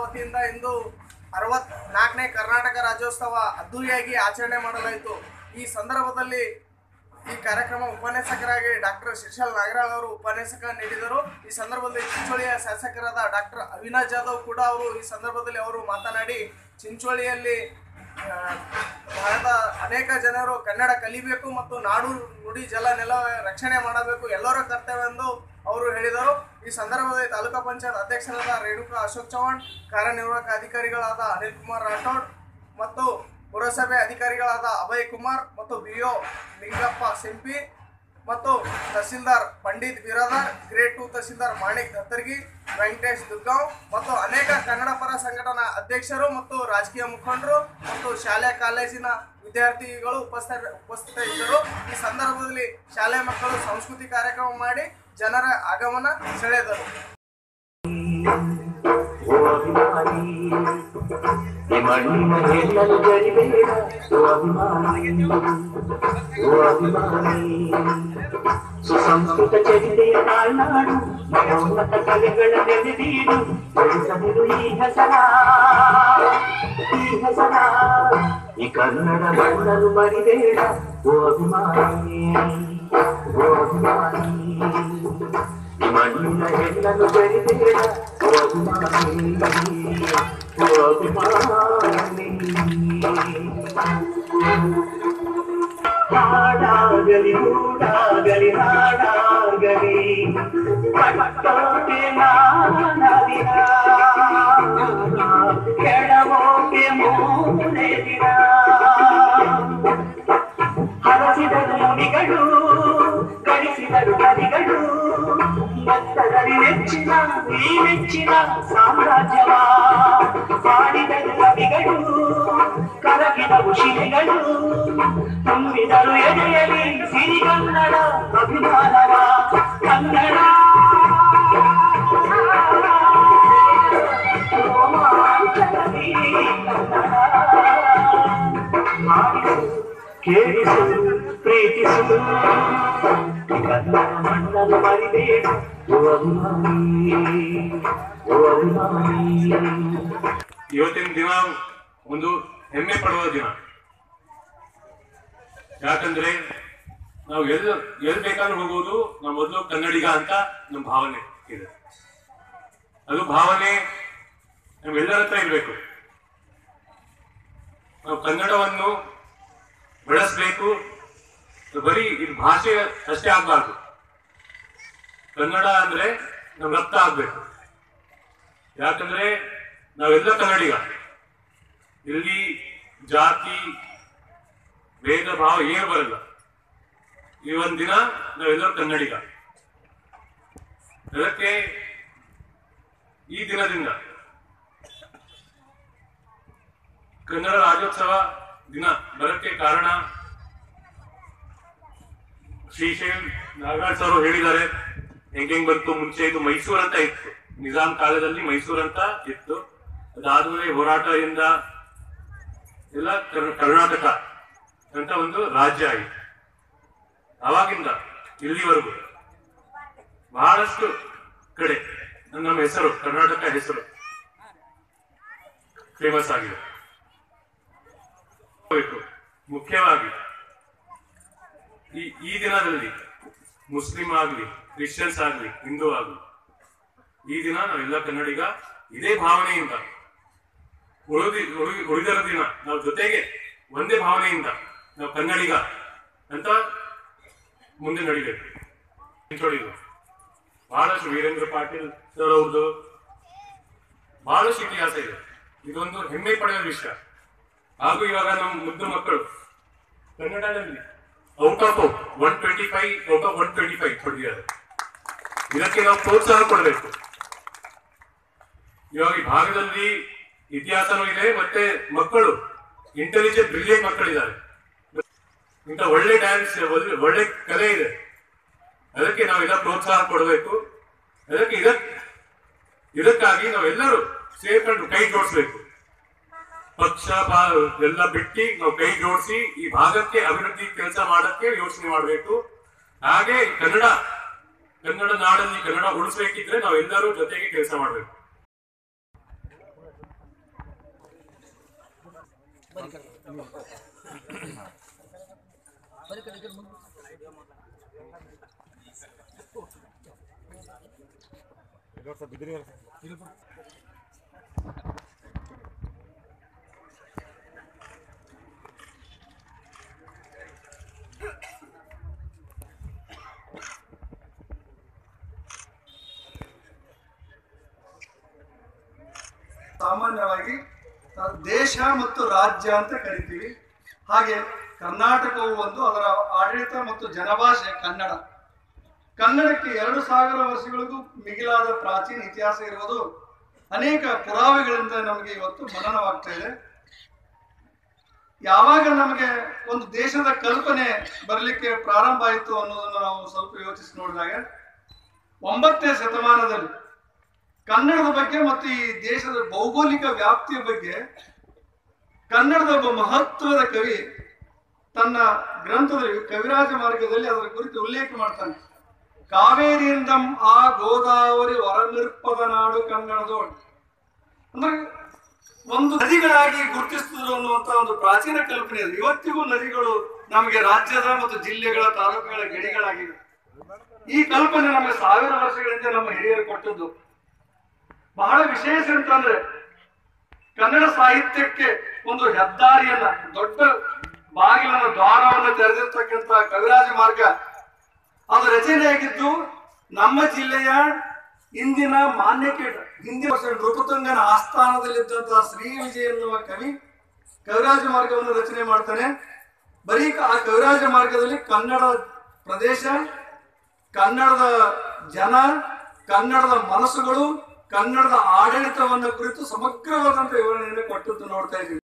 ವತಿಯಿಂದ ಇಂದು ಅರವತ್ ನಾಲ್ಕನೇ ಕರ್ನಾಟಕ ರಾಜ್ಯೋತ್ಸವ ಅದ್ದೂರಿಯಾಗಿ ಆಚರಣೆ ಮಾಡಲಾಯಿತು ಈ ಸಂದರ್ಭದಲ್ಲಿ ಈ ಕಾರ್ಯಕ್ರಮ ಉಪನ್ಯಾಸಕರಾಗಿ ಡಾಕ್ಟರ್ ಶಿರ್ಷಲ್ ನಾಗರಾಳ್ ಅವರು ಉಪನ್ಯಾಸಕ ನೀಡಿದರು ಈ ಸಂದರ್ಭದಲ್ಲಿ ಚಿಂಚೋಳಿಯ ಶಾಸಕರಾದ ಡಾಕ್ಟರ್ ಅವಿನಾಶ್ ಜಾಧವ್ ಕೂಡ ಅವರು ಈ ಸಂದರ್ಭದಲ್ಲಿ ಅವರು ಮಾತನಾಡಿ ಚಿಂಚೋಳಿಯಲ್ಲಿ ಆ, ಭಾರತ ಅನೇಕ ಜನರು ಕನ್ನಡ ಕಲಿಬೇಕು ಮತ್ತು ನಾಡು ನುಡಿ ಜಲ ನೆಲ ರಕ್ಷಣೆ ಮಾಡಬೇಕು ಎಲ್ಲರ ಕರ್ತವ್ಯ ಎಂದು ಅವರು ಹೇಳಿದರು ಈ ಸಂದರ್ಭದಲ್ಲಿ ತಾಲೂಕಾ ಪಂಚಾಯತ್ ಅಧ್ಯಕ್ಷರಾದ ರೇಣುಕಾ ಅಶೋಕ್ ಚೌಹಾಣ್ ಕಾರ್ಯನಿರ್ವಾಹಕ ಅಧಿಕಾರಿಗಳಾದ ಅನಿಲ್ ಕುಮಾರ್ ರಾಠೋಡ್ ಮತ್ತು ಪುರಸಭೆ ಅಧಿಕಾರಿಗಳಾದ ಅಭಯ್ ಕುಮಾರ್ ಮತ್ತು ಬಿ ಒ ಲಿಂಗಪ್ಪ ಸಿಂಪಿ ಮತ್ತು ತಹಸೀಲ್ದಾರ್ ಪಂಡಿತ್ ಬಿರಾದಾರ್ ಗ್ರೇಡ್ ಟು ತಹಸೀಲ್ದಾರ್ ಮಾಣಿಕ್ ದತ್ತರ್ಗಿ ವೆಂಕಟೇಶ್ ದುರ್ಗಾಂವ್ ಮತ್ತು ಅನೇಕ ಕನ್ನಡ ಪರ ಸಂಘಟನಾ ಅಧ್ಯಕ್ಷರು ಮತ್ತು ರಾಜಕೀಯ ಮುಖಂಡರು ಮತ್ತು ಶಾಲೆ ಕಾಲೇಜಿನ ವಿದ್ಯಾರ್ಥಿಗಳು ಉಪಸ್ಥಿತ ಉಪಸ್ಥಿತರಿದ್ದರು ಈ ಸಂದರ್ಭದಲ್ಲಿ ಶಾಲೆ ಮಕ್ಕಳು ಸಂಸ್ಕೃತಿ ಕಾರ್ಯಕ್ರಮ ಮಾಡಿ ಜನರ ಆಗಮನ ಸೆಳೆದರು ಓ ಅಭಿಮಾನಿ ಈ ಮಣ್ಣಿನ ಹೆಣ್ಣನ್ನು ಜರಿಬೇಡ ಓ ಅಭಿಮಾನಿ ಓ ಅಭಿಮಾನಿ ಸುಸಂಸ್ಕೃತ ಚರಿತೆಯ ತಾಳ್ನಾಡು ಮನೋನ್ನತ ಕಲೆಗಳ ನೆಲೆದೀಡು ಬೆಳೆಸದಿರು ಈ ಹೆಸರ ಈ ಹೆಸರ ಈ ಕನ್ನಡ ಮಣ್ಣನ್ನು ಮರಿಬೇಡ ಓ ಅಭಿಮಾನಿ ಓ ಅಭಿಮಾನಿ ಈ ಮಣ್ಣಿನ ಹೆಣ್ಣನ್ನು ಬೆರಿಬೇಡ ಓ ಅಭಿಮಾನಿ ಓ ಅಭಿಮಾನಿ ಹಾಡಾಗಲಿ ಹೂಡಾಗಲಿ ಹಾಡಾಗಲಿ ಕಟ್ಟೋಕೆ ನಾನದಿನ ಕೆಡವೋಕೆ ಮೂರೇ ದಿನ ಹರಸಿದರು ಮುನಿಗಳು ಗಳಿಸಿದರು ಕರಿಗಳು ಎತ್ತದಲ್ಲಿ ನೆಚ್ಚಿನ ಈ ನೆಚ್ಚಿನ ಸಾಮ್ರಾಜ್ಯವ ಮಾಡಿದರು ಕವಿಗಳು ಕರಗಿದವು ಶಿಲೆಗಳು ತುಂಬಿದರು ಎದೆಯಲಿ ಸಿರಿಗನ್ನಡ ಅಭಿಮಾನವ ಕನ್ನಡ ರೋಮಾಂಚನದಿ ಕನ್ನಡ ಕೇಳಿಸು ಪ್ರೀತಿಸು ಕನ್ನಡ ಮಣ್ಣನ್ನು ಮರಿಬೇಡ ಓ ಅಭಿಮಾನಿ ಓ ಅಭಿಮಾನಿ ಇವತ್ತಿನ ದಿನ ಒಂದು ಹೆಮ್ಮೆ ಪಡುವ ದಿನ ಯಾಕಂದ್ರೆ ನಾವು ಎಲ್ ಎಲ್ ಬೇಕಾದ್ರೂ ಹೋಗೋದು ನಾವು ಮೊದಲು ಕನ್ನಡಿಗ ಅಂತ ನಮ್ಮ ಭಾವನೆ ಇದೆ ಅದು ಭಾವನೆ ನಮ್ಮೆಲ್ಲರ ಹತ್ರ ಇರಬೇಕು ನಾವು ಕನ್ನಡವನ್ನು ಬೆಳೆಸ್ಬೇಕು ಬರೀ ಇದು ಭಾಷೆ ಅಷ್ಟೇ ಆಗ್ಬಾರ್ದು ಕನ್ನಡ ಅಂದ್ರೆ ನಮ್ಮ ರಕ್ತ ಆಗ್ಬೇಕು ಯಾಕಂದ್ರೆ ನಾವೆಲ್ಲ ಕನ್ನಡಿಗ ಇಲ್ಲಿ ಜಾತಿ ಭೇದ ಭಾವ ಏನು ಬರಲ್ಲ ಈ ಒಂದ್ ದಿನ ನಾವೆಲ್ಲರೂ ಕನ್ನಡಿಗ ಅದಕ್ಕೆ ಈ ದಿನದಿಂದ ಕನ್ನಡ ರಾಜ್ಯೋತ್ಸವ ದಿನ ಬರಕ್ಕೆ ಕಾರಣ ಶ್ರೀಶೈಲ್ ನಾಗರಾಜ್ ಸರ್ ಹೇಳಿದ್ದಾರೆ ಹೆಂಗ್ ಹೆಂಗ್ ಬಂತು ಮುಂಚೆ ಇದು ಮೈಸೂರು ಅಂತ ಇತ್ತು ನಿಜಾಂ ಕಾಲದಲ್ಲಿ ಮೈಸೂರು ಅಂತ ಇತ್ತು ಅದಾದ್ಮೇಲೆ ಹೋರಾಟದಿಂದ ಎಲ್ಲ ಕರ್- ಕರ್ನಾಟಕ ಅಂತ ಒಂದು ರಾಜ್ಯ ಆಯಿತು ಅವಾಗಿಂದ ಇಲ್ಲಿವರೆಗೂ ಬಹಳಷ್ಟು ಕಡೆ ನಮ್ಮ ಹೆಸರು ಕರ್ನಾಟಕ ಹೆಸರು ಫೇಮಸ್ ಆಗಿದೆ ಬೇಕು. ಮುಖ್ಯವಾಗಿ ಈ ಈ ದಿನದಲ್ಲಿ ಮುಸ್ಲಿಂ ಆಗ್ಲಿ ಕ್ರಿಶ್ಚಿಯನ್ಸ್ ಆಗ್ಲಿ ಹಿಂದೂ ಆಗ್ಲಿ ಈ ದಿನ ನಾವೆಲ್ಲ ಕನ್ನಡಿಗ ಇದೇ ಭಾವನೆಯಿಂದ ಉಳಿದಿ ಉಳಿ- ಉಳಿದರ ದಿನ ನಾವು ಜೊತೆಗೆ ಒಂದೇ ಭಾವನೆಯಿಂದ ನಾವು ಕನ್ನಡಿಗ ಅಂತ ಮುಂದೆ ನಡಿಬೇಕು ನಿಂತ್ಕೊಳ್ಳಿಲ್ಲ ಬಹಳಷ್ಟು ವೀರೇಂದ್ರ ಪಾಟೀಲ್ ಸರ್ ಅವ್ರದ್ದು ಬಹಳಷ್ಟು ಇತಿಹಾಸ ಇದೆ ಇದೊಂದು ಹೆಮ್ಮೆ ಪಡೆಯುವ ವಿಷಯ ಹಾಗೂ ಇವಾಗ ನಮ್ಮ ಮುದ್ದು ಮಕ್ಕಳು ಕನ್ನಡದಲ್ಲಿ out of one twenty five out of one twenty five ಪಡೆದಿದ್ದಾರೆ ಇದಕ್ಕೆ ನಾವು ಪ್ರೋತ್ಸಾಹ ಕೊಡಬೇಕು ಇವಾಗ ಈ ಭಾಗದಲ್ಲಿ ಇತಿಹಾಸನೂ ಇದೆ ಮತ್ತೆ ಮಕ್ಕಳು ಇಂಟೆಲಿಜೆಂಟ್ ಬ್ರಿಲಿಯಂಟ್ ಮಕ್ಕಳಿದ್ದಾರೆ ಇಂಥ ಒಳ್ಳೆ ಡ್ಯಾನ್ಸ್ ಒಳ್ಳೆ ಕಲೆ ಇದೆ ಅದಕ್ಕೆ ನಾವೆಲ್ಲ ಪ್ರೋತ್ಸಾಹ ಕೊಡಬೇಕು ಅದಕ್ಕೆ ಇದಕ್ ಇದಕ್ಕಾಗಿ ನಾವೆಲ್ಲರೂ ಸೇರ್ಕೊಂಡು ಕೈ ಜೋಡಿಸ್ಬೇಕು ಪಕ್ಷ ಪಾ- ಎಲ್ಲ ಬಿಟ್ಟು ನಾವು ಕೈ ಜೋಡಿಸಿ ಈ ಭಾಗಕ್ಕೆ ಅಭಿವೃದ್ಧಿ ಕೆಲಸ ಮಾಡಕ್ಕೆ ಯೋಚನೆ ಮಾಡಬೇಕು ಹಾಗೆ ಕನ್ನಡ ಕನ್ನಡ ನಾಡಲ್ಲಿ ಕನ್ನಡ ಉಳಿಸ್ಬೇಕಿದ್ರೆ ನಾವೆಲ್ಲರೂ ಜೊತೆಗೆ ಕೆಲಸ ಮಾಡಬೇಕು ಸಾಮಾನ್ಯವಾಗಿ ಆ, ದೇಶ ಮತ್ತು ರಾಜ್ಯ ಅಂತ ಕರಿತೀವಿ ಹಾಗೆ ಕರ್ನಾಟಕವು ಒಂದು ಅದರ ಆಡಳಿತ ಮತ್ತು ಜನಭಾಷೆ ಕನ್ನಡ ಕನ್ನಡಕ್ಕೆ ಎರಡು ಸಾವಿರ ವರ್ಷಗಳಿಗೂ ಮಿಗಿಲಾದ ಪ್ರಾಚೀನ ಇತಿಹಾಸ ಇರುವುದು ಅನೇಕ ಪುರಾವೆಗಳಿಂದ ನಮಗೆ ಇವತ್ತು ಮನನವಾಗ್ತಾ ಇದೆ ಯಾವಾಗ ನಮಗೆ ಒಂದು ದೇಶದ ಕಲ್ಪನೆ ಬರಲಿಕ್ಕೆ ಪ್ರಾರಂಭ ಆಯಿತು ಅನ್ನೋದನ್ನು ನಾವು ಸ್ವಲ್ಪ ಯೋಚಿಸಿ ನೋಡಿದಾಗ ಒಂಬತ್ತನೇ ಶತಮಾನದಲ್ಲಿ ಕನ್ನಡದ ಬಗ್ಗೆ ಮತ್ತು ಈ ದೇಶದ ಭೌಗೋಳಿಕ ವ್ಯಾಪ್ತಿಯ ಬಗ್ಗೆ ಕನ್ನಡದ ಒಬ್ಬ ಮಹತ್ವದ ಕವಿ ತನ್ನ ಗ್ರಂಥದಲ್ಲಿ ಕವಿರಾಜ ಮಾರ್ಗದಲ್ಲಿ ಅದರ ಕುರಿತು ಉಲ್ಲೇಖ ಮಾಡ್ತಾನೆ ಕಾವೇರಿಯಿಂದಂ ಆ ಗೋದಾವರಿ ಹೊರನಿರ್ಪದ ನಾಡು ಕನ್ನಡದೋಳು ಅಂದ್ರೆ ಒಂದು ನದಿಗಳಾಗಿ ಗುರುತಿಸಿದ್ರು ಅನ್ನುವಂತ ಒಂದು ಪ್ರಾಚೀನ ಕಲ್ಪನೆ ಇದೆ ಇವತ್ತಿಗೂ ನದಿಗಳು ನಮಗೆ ರಾಜ್ಯದ ಮತ್ತು ಜಿಲ್ಲೆಗಳ ತಾಲೂಕುಗಳ ಗಡಿಗಳಾಗಿವೆ ಈ ಕಲ್ಪನೆ ನಮಗೆ ಸಾವಿರ ವರ್ಷಗಳಿಂದ ನಮ್ಮ ಹಿರಿಯರು ಕೊಟ್ಟದ್ದು ಬಹಳ ವಿಶೇಷ ಅಂತಂದ್ರೆ ಕನ್ನಡ ಸಾಹಿತ್ಯಕ್ಕೆ ಒಂದು ಹೆದ್ದಾರಿಯನ್ನ ದೊಡ್ಡ ಬಾಗಿಲನ್ನ ದ್ವಾರವನ್ನು ತೆರೆದಿರ್ತಕ್ಕಂಥ ಕವಿರಾಜ ಮಾರ್ಗ ಅದು ರಚನೆಯಾಗಿದ್ದು ನಮ್ಮ ಜಿಲ್ಲೆಯ ಇಂದಿನ ಮಾನ್ಯಕೇಟ ಹಿಂದಿನ ವರ್ಷ ನೃಪತುಂಗನ ಆಸ್ಥಾನದಲ್ಲಿದ್ದಂತಹ ಶ್ರೀ ವಿಜಯ ಎನ್ನುವ ಕವಿ ಕವಿರಾಜ ಮಾರ್ಗವನ್ನು ರಚನೆ ಮಾಡ್ತಾನೆ ಬರೀ ಆ ಕವಿರಾಜ ಮಾರ್ಗದಲ್ಲಿ ಕನ್ನಡ ಪ್ರದೇಶ ಕನ್ನಡದ ಜನ ಕನ್ನಡದ ಮನಸ್ಸುಗಳು ಕನ್ನಡದ ಆಡಳಿತವನ್ನ ಕುರಿತು ಸಮಗ್ರವಾದಂತ ವಿವರಣೆಯನ್ನು ಕೊಟ್ಟದ್ದು ನೋಡ್ತಾ ಇದ್ದೀವಿ